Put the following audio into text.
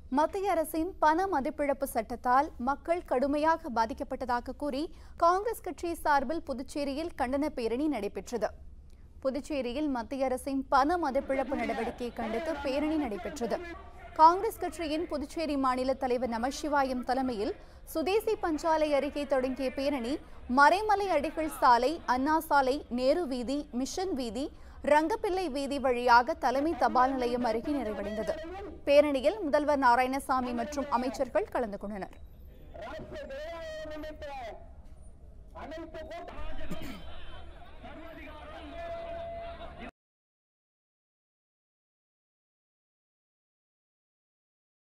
மத்திய அரசின் பண மதிப்பிழப்பு சட்டத்தால் மக்கள் கடுமையாக பாதிக்கப்பட்டதாக கூறி காங்கிரஸ் கட்சி சார்பில் புதுச்சேரியில் கண்டன பேரணி நடைபெற்றது புதுச்சேரியில் மத்திய அரசின் பண மதிப்பிழப்பு நடவடிக்கையை கண்டித்து பேரணி நடைபெற்றது காங்கிரஸ் கட்சியின் புதுச்சேரி மாநில தலைவர் நமசிவாயம் தலைமையில் சுதேசி பஞ்சாலை அருகே தொடங்கிய பேரணி மறைமலை அடிகள் சாலை அண்ணா சாலை நேரு வீதி மிஷன் வீதி ரங்கப்பிள்ளை வீதி வழியாக தலைமை தபால் நிலையம் அருகே நிறைவடைந்தது பேரணியில் முதல்வர் நாராயணசாமி மற்றும் அமைச்சர்கள் கலந்து கொண்டனர் அனைத்து கூட்ட